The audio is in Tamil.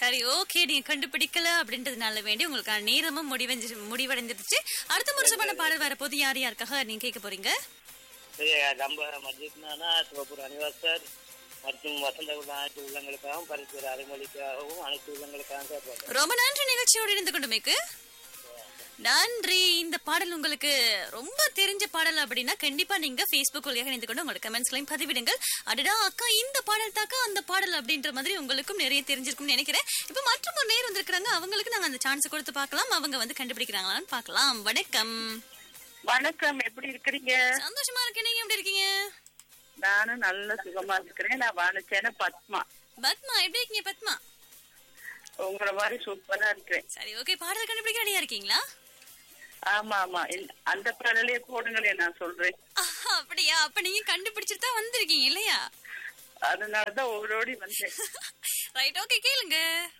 சரி ஓகே நீங்க கண்டுபிடிக்கல அப்படின்றதுனால வேண்டி உங்களுக்கான நேரமும் முடிவடைஞ்சு முடிவடைஞ்சிருச்சு அடுத்த முரசமான பாடல் வரப்போது யார் யாருக்காக நீங்க கேட்க போறீங்க இது நம்ம மஜித்னானா சிவபுர அனிவாசர் மற்றும் வசந்த உள்ள அனைத்து உள்ளங்களுக்காகவும் பரிசுர அரைமொழிக்காகவும் அனைத்து உள்ளங்களுக்காகவும் கேட்பாங்க ரொம்ப நன்றி நிகழ்ச்சியோடு இணைந்து கொண்டுமேக்கு நன்றி இந்த பாடல் உங்களுக்கு ரொம்ப தெரிஞ்ச பாடல் அப்படின்னா கண்டிப்பா நீங்க Facebook வழியாக இணைந்து கொண்டு உங்களோட கமெண்ட்ஸ்களையும் பதிவிடுங்கள் அடடா அக்கா இந்த பாடல் தாக்கா அந்த பாடல் அப்படின்ற மாதிரி உங்களுக்கும் நிறைய தெரிஞ்சிருக்கும்னு நினைக்கிறேன் இப்ப மற்றும் ஒரு நேர் வந்திருக்காங்க அவங்களுக்கு நாங்க அந்த சான்ஸ் கொடுத்து பார்க்கலாம் அவங்க வந்து கண்டுபிடிக்கிறாங்களான்னு பார்க்கலாம் வணக்கம் வணக்கம் எப்படி இருக்கிறீங்க சந்தோஷமா இருக்கேன் நீங்க எப்படி இருக்கீங்க நானும் நல்ல சுகமா இருக்கிறேன் நான் வாணிச்சேன பத்மா பத்மா எப்படி இருக்கீங்க பத்மா உங்களை மாதிரி சூப்பரா இருக்கிறேன் சரி ஓகே பாடல் கண்டுபிடிக்க ரெடியா இருக்கீங்களா ஆமா ஆமா இந்த- அந்த பாடலே போடுங்களே நான் சொல்றேன் ஆஹா, அப்படியா அப்ப நீங்க கண்டுபிடிச்சிட்டு தான் வந்திருக்கீங்க இல்லையா அதனாலதான் ஓடோடி வந்தேன் ரைட் ஓகே கேளுங்க